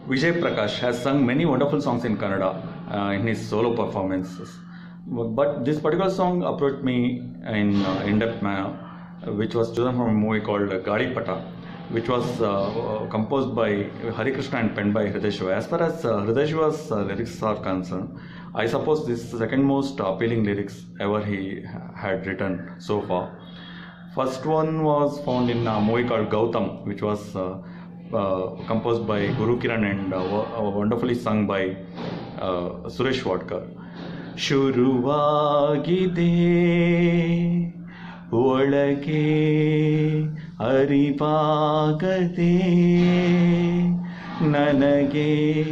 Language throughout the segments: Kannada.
Vijay Prakash has sung many wonderful songs in Kannada uh, in his solo performances. But this particular song approached me in uh, in-depth manner, uh, which was chosen from a movie called Gadi Pata, which was uh, composed by Hari Krishna and penned by Hriday Shiva. As far as uh, Hriday Shiva's uh, lyrics are concerned, I suppose this is the second most appealing lyrics ever he ha- had written so far. First one was found in a movie called Gautam, which was uh, uh, composed by Guru Kiran and uh, wo- uh, wonderfully sung by uh, Suresh Wadkar. ಶುರುವಾಗಿದೆ ಒಳಗೆ ಅರಿವಾಗದೆ ನನಗೆ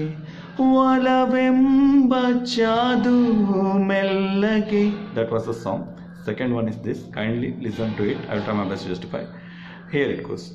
ಒಲವೆಂಬ ಜಾದು ಮೆಲ್ಲಗೆ that was a song second one is this kindly listen to it I try my best justify here it goes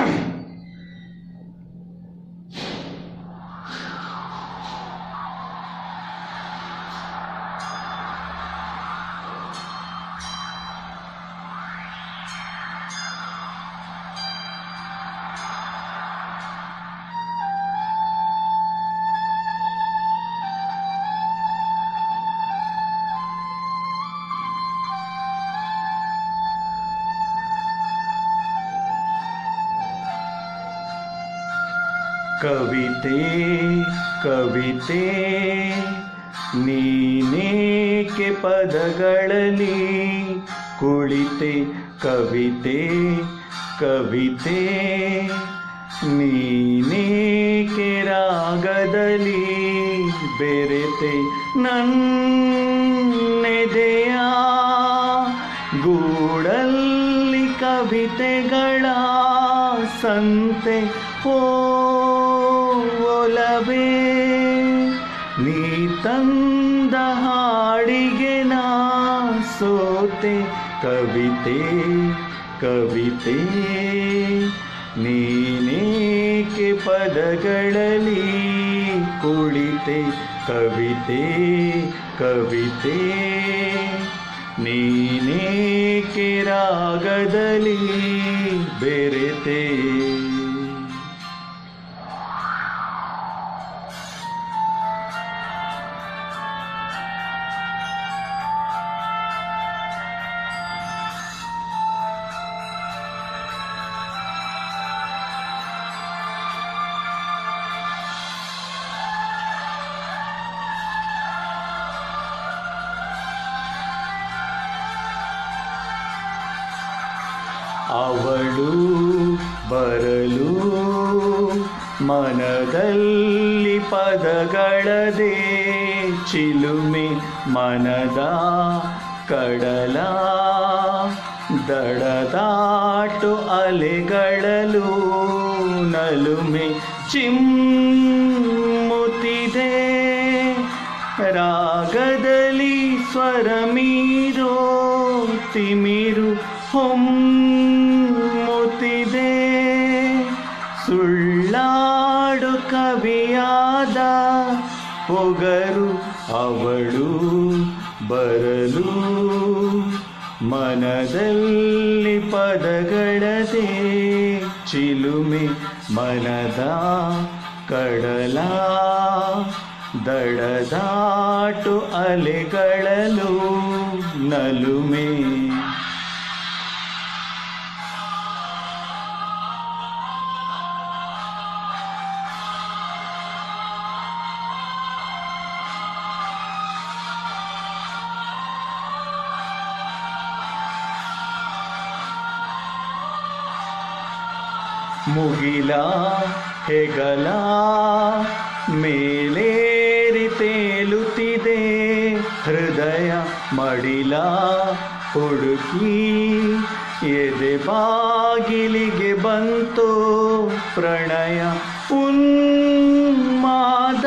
ಕವಿತೆ ಕವಿತೆ ನೀನೇಕೆ ಪದಗಳಲ್ಲಿ ಕುಳಿತೆ ಕವಿತೆ ಕವಿತೆ ನೀನೇಕೆ ರಾಗದಲ್ಲಿ ಬೆರೆತೆ ನನ್ನೆದೆಯ ಗೂಡಲ್ಲಿ ಕವಿತೆಗಳ ಸಂತೆ ಓ ಒಲವೇ ನೀ ತಂದ ಹಾಡಿಗೆ ನಾ ಸೋತೆ ಕವಿತೆ ಕವಿತೆ ನೀನೇಕೆ ಪದಗಳಲ್ಲಿ ಕುಳಿತೆ ಕವಿತೆ ಕವಿತೆ ನೀನೇಕೆ ರಾಗದಲ್ಲಿ ಬೆರೆತೆ ಅವಳು ಬರಲು ಮನದಲ್ಲಿ ಪದಗಳದೆ ಚಿಲುಮೆ ಮನದ ಕಡಲ ದಡದಾಟು ಅಲೆಗಳಲು ನಲುಮೆ ಚಿಮ್ಮುತ್ತಿದೆ ರಾಗದಲ್ಲಿ ಸ್ವರ ಮೀರೋ ತಿಮಿರು ಹೊಮ್ಮುತ್ತಿದೆ ಸುಳ್ಳಾಡು ಕವಿಯಾದ ಪೊಗರು ಅವಳು ಬರಲು ಮನದಲ್ಲಿ ಪದಗಳದೆ ಚಿಲುಮೆ ಮನದ ಕಡಲ ದಡದಾಟು ಅಲೆಗಳಲು ನಲುಮೆ ಮುಗಿಲ ಹೆಗಲ ಮೇಲೇರಿ ತೇಲುತ್ತಿದೆ ಹೃದಯ ಮಡಿಲ ಹುಡುಕಿ ಎದೆ ಬಾಗಿಲಿಗೆ ಬಂತು ಪ್ರಣಯ ಉನ್ಮಾದ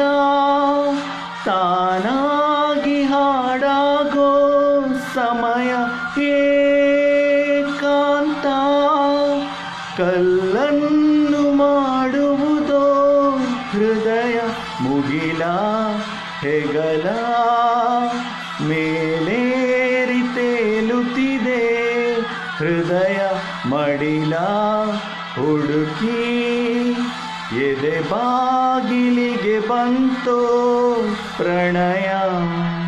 ತಾನಾಗಿ ಹಾಡಾಗೋ ಸಮಯ ಏಕಾಂತ ಕಲ್ಲನ್ನು ಮಾಡುವುದೋ ಹೃದಯ ಮುಗಿಲ ಹೆಗಲ ಮೇಲೇರಿ ತೇಲುತ್ತಿದೆ ಹೃದಯ ಮಡಿಲ ಹುಡುಕಿ ಎದೆ ಬಾಗಿಲಿಗೆ ಬಂತೋ ಪ್ರಣಯ